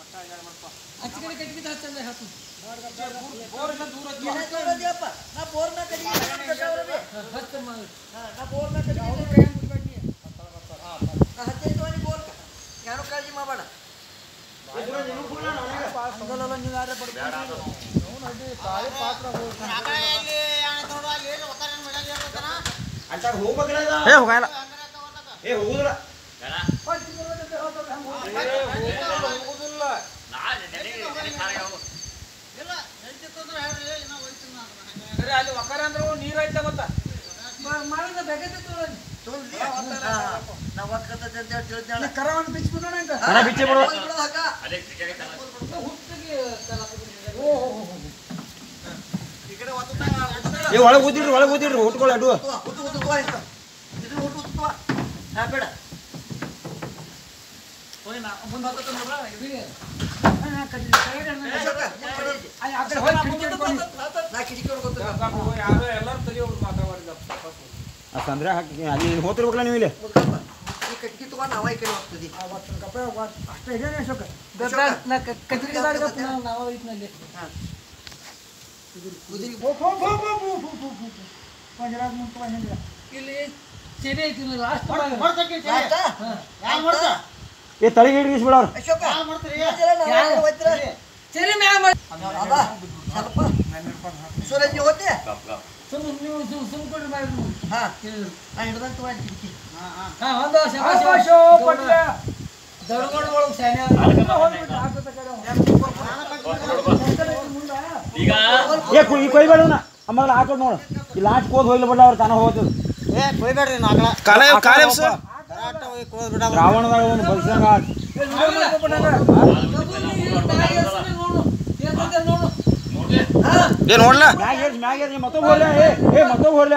ಆಚೆ ಕಡೆ ಕಟ್ಟಿಗೆ ಹಚ್ಚಂದ್ರೆ ಹಾಕು ನಾ ಬೋರ್ ಮ್ಯಾಗ ಕಟ್ಟಿಗೆ ಹಚ್ಚ ಮಾಡಿ ನಾ ಬೋರ್ ಮ್ಯಾಗ ಕಟ್ಟಿಗೆ ನಾ ಹತ್ತೈದು ಮನೆ ಬೋರ್ ಯಾರು ಕಾಳಜಿ ಮಾಡಬೇಡ ಹಂಗಲ್ಲ ನೀವು ಯಾರೇ ಪಡ್ಕೊಂಡು ಏ ಹೋಗಲ್ಲ ಏ ಹೋಗುದಿಲ್ಲ ಮಾಡಿದ ಬೇಕೈತೆ ತೋಳಿ ತೊಳ್ದಿ? ಹಾ, ನಾವ್ ಒಕ್ಕತ್ತೈತೆ ಅಂತ ಹೇಳಿ ತಿಳಿದ್ಯಾಳ. ಕರವನ್ನು ಬಿಚ್ಚಿಬಿಡೋಣ ಅಂತ ಕರ ಬಿಚ್ಚಿ ಬಿಡು ಹೋಗಿ ಬಿಡೋದು ಹಾಕ. ಹುಟ್ಟಿಗೆ ಏ ಒಳಗೆ ಕೂತಿಡ್ರಿ ಒಳಗೆ ಕೂತಿಡ್ರಿ ಹುಟ್ಕೊಳ್ಳಿ ಅಡ್ಡು ಉತ್ತು, ಉತ್ತು, ಉತ್ತು, ಉತ್ತು, ಆಯ್ತು. ಇದು ಉತ್ತು, ಉತ್ತು, ಉತ್ತು. ಹಾ, ಬೇಡ. ಮುಂದೆ ಹತ್ತತ್ತ ನೋಡ್ರ ಇದು ಅಶೋಕ, ನಿಮ್ ಕಡೆ ಐತಿ. ನಾ ಕಿಟಕಿ ಒಳಗ್ ಹೋಗ್ತೀನಿ. ಆ ಸಂದ್ರೆ ಹಾಕಿ ಅಲ್ಲಿ ಹೋತಿರ್ಬೇಕಲ್ಲ ನೀವು ಇಲ್ಲಿ ಮುದ್ಕಪ್ಪ. ಈ ಕಟ್ಗಿ ತಗೊಂಡ್ ನಾವ ಈ ಕಡೆ ಹೋಗ್ತದಿ ಕತ್ರಿಗೆ ನಾವು ಇದ್ನಲ್ಲಿ ಕುದುರೆ ಇಲ್ಲಿ ಚೆನೆ ಐತಿ ಲಾಸ್ಟ್ ಆಯ್ತಾ? ಆಯ್ತಾ? ಏ ತಳಿಗೆ ಇಡ್ಗಿಸ್ಬಿಡವ್ರು ಅಶೋಕ, ಇದೆಲ್ಲ ನಾವ್ ಈ ಕಡೆ ಹೋಗ್ತೀರಾ? ಚೆನೆ ಮ್ಯಾಗ ಮಾಡಿ ಅದ, ಸ್ವಲ್ಪ. ಸುರೇಶ್ ನೀವು ಹೋಗ್ತಿ? ಸುಮ್ ನೀವು ಸುಮ್ ಸುಮ್ ಕೊಡ್ರಿ ಮಾಡಿ ಹಾ, ನಾ ಹಿಡ್ದಂಗ್ ತಗೊಂಡ್ ಕಿಟಕಿ. ಹಾ ಒಂದು ಶಬಾಷ್ ದೊಡ್ಡ ಒಳಗೆ ಶಾನೆ ಏ ಕು- ಈ ಕೊಯ್ಬೇಡವನ ಆಮೇಲೆ ಹಾಕೋದು ನೋಡು ಇಲ್ಲಿ ಲಾಸ್ಟ್ ಕೋದ್ ಹೋಗ್ಲಿ ಬಿಡ ಅವ್ರು ತಾನ ಹೋಗ್ತದ ಕಾಲೇ ಕಾಲೇ ರಾವಣದಾಗ ಒಂದು ಬಲ್ಸಂಗ ನೋಡು ಏ ನೋಡ್ಲ ಮ್ಯಾಗ ಏರ್ಸ್ ಮ್ಯಾಗ ಏರ್ಸ್ ಮತ್ತೊಬ್ಬ ಹೋಗ್ಲ ಏ ಏ ಮತ್ತೊಬ್ಬ ಹೋಗ್ಲ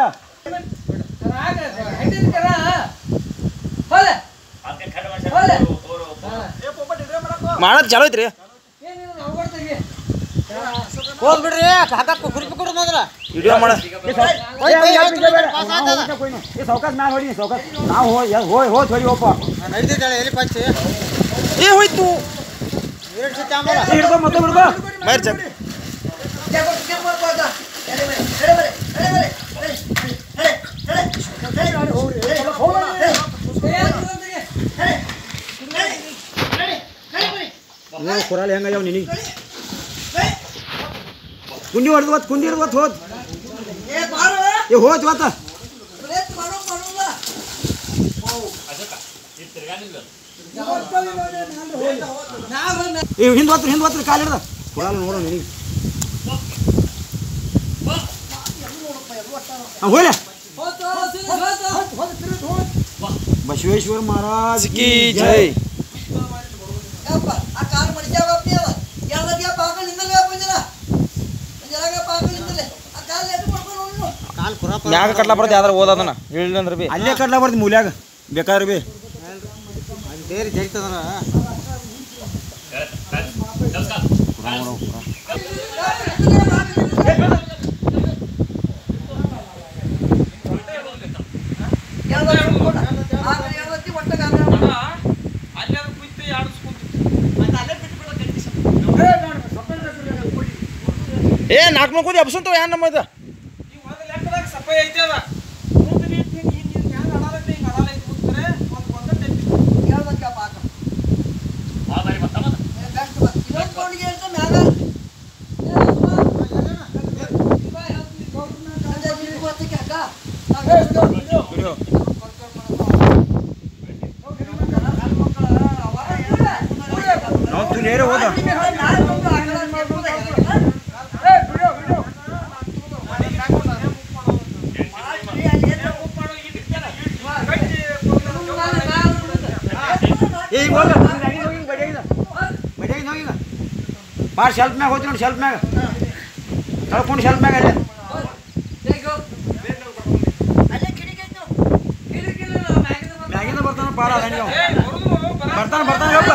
ಮಾಡೋದು ಚಲೋ ಐತ್ರಿ ಹೋದ್ ಬಿಡ್ರಿ ಕಾಕ ಕುರಿ ಕೊಡು ಮೊದಲ ವಿಡಿಯೋ ಮಾಡ ಸೌಕಾಸ್ ಮ್ಯಾಗ ಹೊಡಿ ಸೌಕಾಸ್ ನಾವು ಹೋಯ್ ಹೋಯ್ ಹೋದ್ ಹೊಡಿ ಹೋಪ ನಡೀತಿದ್ದಾಳೆ ಎಲ್ಲಿ ಪಚ್ಚಿ ಏ ಹೋಯ್ತು ಎರಡು ಸತಿ ಆಮೇಲೆ ಹಿಡ್ಕೊ ಮತ್ತೆ ಹಿಡ್ಕೊ ಮೈರ್ ಚಕ್ ಜಾಗೋಟ್ ಕೇಳ್ ಮಾಡ್ಬೋದ? ಎಡೆ ಮೇಲೆ, ಎಡೆ ಮೇಲೆ, ಎಡೆ ಮೇಲೆ, ಎಡೆ, ಎಡೆ, ಎಡೆ, ಎಡೆ, ಎಡೆ, ಎಡೆ, ನೀವು ಕುರಾಲಿ ಹೆಂಗಾಗ್ಯಾವ ನಿನಗೆ ಕುಂಡಿ ಹೊಡೆದು ಹೊತ್ತು ಕುಂಡಿ ಹಿಡ್ದು ಹೊತ್ತು ಹೋದ್ ಏ ಬಾರೋ, ಏ ಹೋದ್ ಹೊತ್ತ ಪ್ಲೇಟ್ ಮಾಡೋ ಮಾಡೋಲ್ಲ. ಏ ಹಿಂದ್ ಹೊತ್ತು ಹಿಂದ್ ಹೊತ್ತು ಕಾಲು ಹಿಡ್ದ ಕುರಾಲ್ ನೋಡೋ ನಿನಗೆ ಹೋಗ್ಲ ಬಸವೇಶ್ವರ ಮಹಾರಾಜ್ ಕಿ ಜೈ ಯಪ್ಪ, ಆ ಕಾಲು ಮಡಿಕ್ಯಾವ ಅಪ್ಪಿ ಅವ. ಎಲ್ಲದ್ಯಾ ಪಾಕಲ್ ನಿಂದಲೇ ಅಪ್ಪ ಜನ. ಜನಾಗ ಪಾಕಲ್ ನಿಂದಲೇ. ಆ ಕಾಲು ಎದ್ದು ಮಾಡ್ಕೊಂಡು ಹೋಗ್ನು. ಕಾಲ್ ಕುರ ಮ್ಯಾಗ ಕಟ್ಲಾ ಬರ್ತದೆ ಯಾವ್ದಾರ ಓದದನ ಹೇಳಿಲ್ಲ ಬಿ ಅಲ್ಲೇ ಕಟ್ಲಾ ಬರ್ತಿ ಮೂಲ್ಯಾಗ ಬೇಕಾದ್ರೆ ಬಿ ಬೇರೆ ಜೈತದ್ರ ಎಲ್ಲದ್ ಸುಮ್ಕೊಂಡ. ಆಗ ಎಲ್ಲದ್ದಿ ಒಟ್ಟಾಗ ಆಗ ಮಾಡ್ಕೊಂಡು. ಮತ್ತೆ ಅಲ್ಲೇ ಬಿಟ್ಟು ಬಿಡೋ ಗಟ್ಟಿ ಸ್ವಲ್ಪ. ಏ ನಾಲ್ಕು ಮಂದಿ ಅಬ್ಸಂತ ಏನ್ ನಮ್ಮದ ಎಲ್ಲದ್ಕ ಪಾಕ. ಏ, ಬೆಸ್ಟ್ ಬಾ. ಇನ್ನೊಂದ್ ಕೌಂಡಿಗೆ ಅಂತ ಮ್ಯಾಗ. ಸಂಜೆ ನೀರು ಗೊತ್ತಕ್ಕೆ ಅಕ್ಕ. ನಾವು ತು ನೇರ ಹೋದ ಏ ಈಗ ಹೋಗ ಬಡಿಯಾಗಿದ ಹೋಗಿದ ಬಾರ್ ಶೆಲ್ಫ್ ಮ್ಯಾಗ ಹೋಗ್ತೀನಿ ನೋಡಿ ಶೆಲ್ಫ್ ಮ್ಯಾಗ ತಳ್ಕೊಂಡು ಶೆಲ್ಫ್ ಮ್ಯಾಗ ಅಲ್ಲೇ ಅಲ್ಲೇ ಕಿಡಿಗೆ ಐತ್ ನೋಡು. ಮ್ಯಾಗಿಂದ ಬರ್ತಾನ ಪಾರ ಅದ ನೀವು ಬರ್ತಾನ ಬರ್ತಾನ ಯಪ್ಪ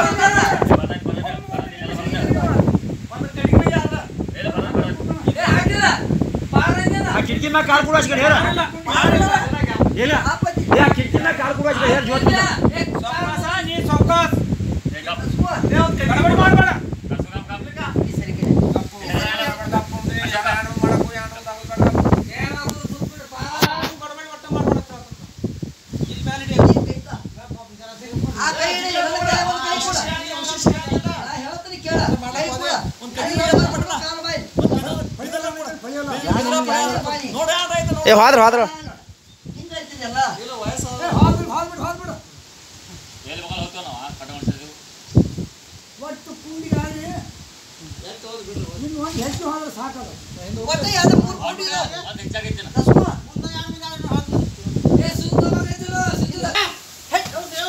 ಆ ಕಿಟಕಿ ಮ್ಯಾಗ ಕಾಲು ಕೂಡ ಹಚ್ಕೊಂಡು ಹೇಳ ಇಲ್ಲ ಆಪತ್ತಿ. ಏ ಆ ಕಿಟಕಿ ಮ್ಯಾಗ ಕಾಲು ಕೂಡ ಹಚ್ಕೊಂಡು ಹೇಳ ಜೋತ್ ಸುಮ್ಮ. ಮಾಡಬೇಡ ಕೇಳ ಕೈ ಕೂಡ ಕೈ ಕೂಡ ಕಾಲು ಬಾಯಿ ಕಾಲು ಬಾಯಿ ಏ ಹೋದ್ರ ಹೋದ್ರ ಹಿಂಗೈತಿದೆಯಲ್ಲ ಹೋಗ್ಬಿಡು ಹೋಗ್ಬಿಡು ಹೋಗ್ಬಿಡು ಒಟ್ಟು ಕೂಡಿಗಾಗಿ ಇನ್ನು ಹೆಚ್ಚು ಹೋದ್ರೆ ಸಾಕಲ್ಲ ಒಟ್ಟು ಯಾವ್ದು ಮೂರು ಕೋಟಿ ಇದೆ. ಕಸ್ಮ. ಏ ಸುಂದರವಾಗಿದ್ದಿಲ್ಲ, ಸುಂದರ. ಹೇ,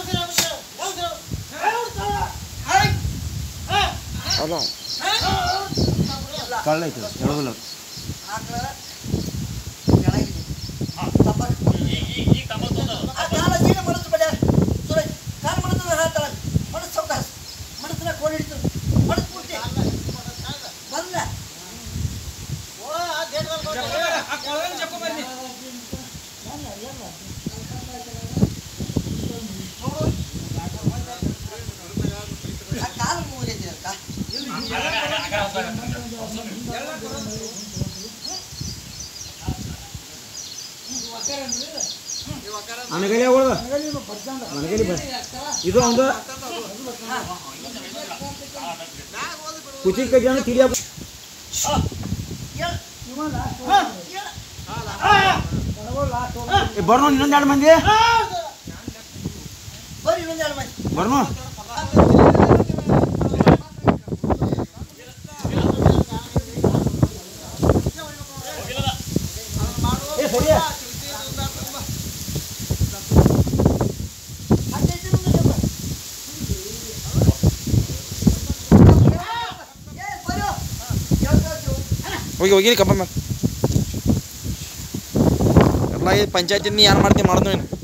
ಕಳ್ಳ ಐತಿ ಹೇಳೋದಿಲ್ಲ ಆಕಳ ಕೆಳಗಿದೆ. ತಪ್ಪಾಗಿ. ಆ ಕಾಲ ಜೀವ ಮನಸ್ಸು ಬಡ್ಯ. ಸುರೈ, ಕಾಲು ಮನಸ್ಸನ್ನ ಹಾಕ್ತಾಳೆ. ಮನಸ್ಸು ಸಾವ್ಕಾಸ್. ಮನಸ್ಸನ್ನ ಕೋಲ್ ಹಿಡಿತು. ಮನಸ್ಸು ಪೂರ್ತಿ. ಬಂದ್ಲ. ಆ ಕಾಲು ಮುಗಿದೈತಿ ಅಕ್ಕ. ಅನಗಲಿ ಅವಳದ ಅನಗಲಿ ಬ ಇದು ಒಂದು ಕುಚಿ ಕೈ ಜನ ತಿಳಿಯ ಏಳ್. ಏಳ್. ಬರ್ನು ಇನ್ನೊಂದು ಎರಡು ಮಂದಿ ಬರ್ರಿ ಇನ್ನೊಂದ್ ಎರಡು ಮಂದಿ. ಬರ್ನು ಏ ಸರಿ ಹದಿನೈದು ಇನ್ನೊಂದು ಸ್ವಲ್ಪ. ಏ, ಬರ್ರಿ. ಏಳ್ ಸಾವಿರ. ಹೋಗಿ ಹೋಗಿ ಕಪ್ಪ ಮೇಲೆ ಎಲ್ಲ ಈ ಪಂಚಾಯತಿನ ನೀ ಏನು ಮಾಡ್ತೀನಿ ಮಾಡಿದ್ನು ನೀನು